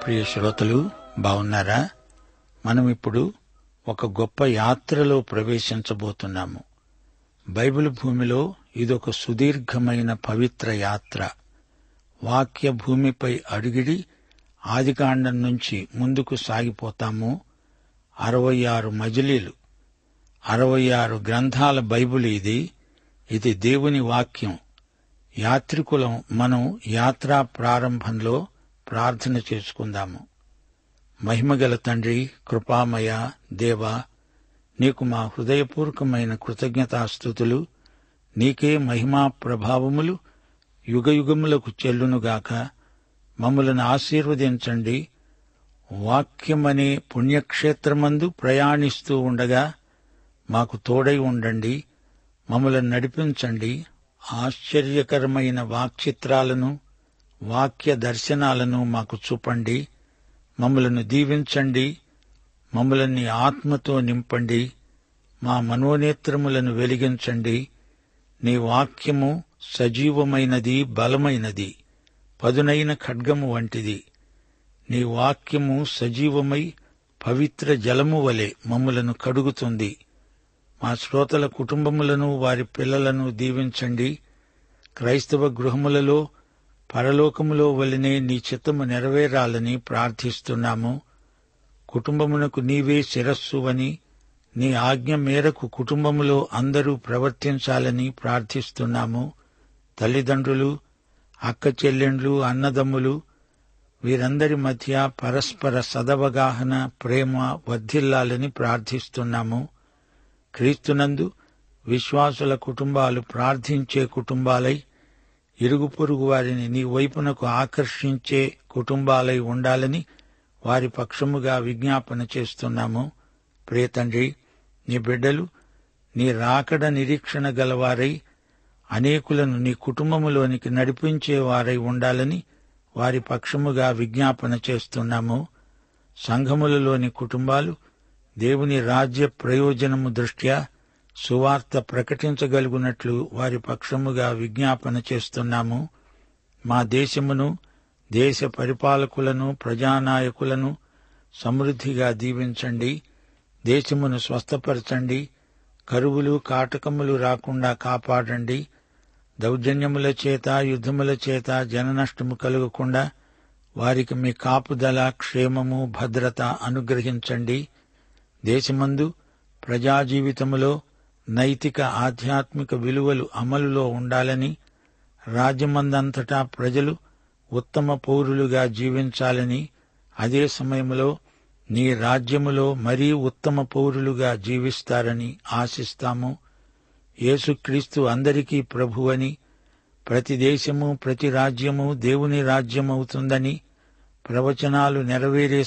ప్రియ శ్రోతలు బాగున్నారా మనం ఇప్పుడు ఒక గొప్ప యాత్రలో ప్రవేశించబోతున్నాము బైబిల్ భూమిలో ఇదొక సుదీర్ఘమైన పవిత్ర యాత్ర వాక్య భూమిపై అడిగిడి ఆదికాండం నుంచి ముందుకు సాగిపోతాము అరవై ఆరు మజిలీలు అరవై ఆరు గ్రంథాల బైబిల్ ఇది ఇది దేవుని వాక్యం యాత్రికులం మనం యాత్రా ప్రారంభంలో ప్రార్థన చేసుకుందాము మహిమగల తండ్రి కృపామయ దేవా నీకు మా హృదయపూర్వకమైన కృతజ్ఞతాస్థుతులు నీకే మహిమా ప్రభావములు యుగయుగములకు చెల్లునుగాక మమ్మలను ఆశీర్వదించండి వాక్యమనే పుణ్యక్షేత్రమందు ప్రయాణిస్తూ ఉండగా మాకు తోడై ఉండండి మమ్మలను నడిపించండి ఆశ్చర్యకరమైన వాక్చిత్రాలను వాక్య దర్శనాలను మాకు చూపండి మమ్మలను దీవించండి మమ్మల్ని ఆత్మతో నింపండి మా మనోనేత్రములను వెలిగించండి నీ వాక్యము సజీవమైనది బలమైనది పదునైన ఖడ్గము వంటిది నీ వాక్యము సజీవమై పవిత్ర జలము వలె మమ్ములను కడుగుతుంది మా శ్రోతల కుటుంబములను వారి పిల్లలను దీవించండి క్రైస్తవ గృహములలో పరలోకములో వలనే నీ చిత్తము నెరవేరాలని ప్రార్థిస్తున్నాము కుటుంబమునకు నీవే శిరస్సు అని నీ ఆజ్ఞ మేరకు కుటుంబములో అందరూ ప్రవర్తించాలని ప్రార్థిస్తున్నాము తల్లిదండ్రులు అక్క చెల్లెండ్లు అన్నదమ్ములు వీరందరి మధ్య పరస్పర సదవగాహన ప్రేమ వర్ధిల్లాలని ప్రార్థిస్తున్నాము క్రీస్తునందు విశ్వాసుల కుటుంబాలు ప్రార్థించే కుటుంబాలై ఇరుగు పొరుగు వారిని నీ వైపునకు ఆకర్షించే కుటుంబాలై ఉండాలని వారి పక్షముగా విజ్ఞాపన చేస్తున్నాము ప్రియతండ్రి నీ బిడ్డలు నీ రాకడ నిరీక్షణ గలవారై అనేకులను నీ కుటుంబములోనికి నడిపించేవారై ఉండాలని వారి పక్షముగా విజ్ఞాపన చేస్తున్నాము సంఘములలోని కుటుంబాలు దేవుని రాజ్య ప్రయోజనము దృష్ట్యా సువార్త ప్రకటించగలుగునట్లు వారి పక్షముగా విజ్ఞాపన చేస్తున్నాము మా దేశమును దేశ పరిపాలకులను ప్రజానాయకులను సమృద్ధిగా దీవించండి దేశమును స్వస్థపరచండి కరువులు కాటకములు రాకుండా కాపాడండి దౌర్జన్యముల చేత యుద్ధముల చేత జననష్టము కలుగకుండా వారికి మీ కాపుదల క్షేమము భద్రత అనుగ్రహించండి దేశమందు ప్రజా జీవితములో నైతిక ఆధ్యాత్మిక విలువలు అమలులో ఉండాలని రాజ్యమందంతటా ప్రజలు ఉత్తమ పౌరులుగా జీవించాలని అదే సమయంలో నీ రాజ్యములో మరీ ఉత్తమ పౌరులుగా జీవిస్తారని ఆశిస్తాము యేసుక్రీస్తు అందరికీ ప్రభువని ప్రతి దేశము ప్రతి రాజ్యము దేవుని రాజ్యమవుతుందని ప్రవచనాలు నెరవేరే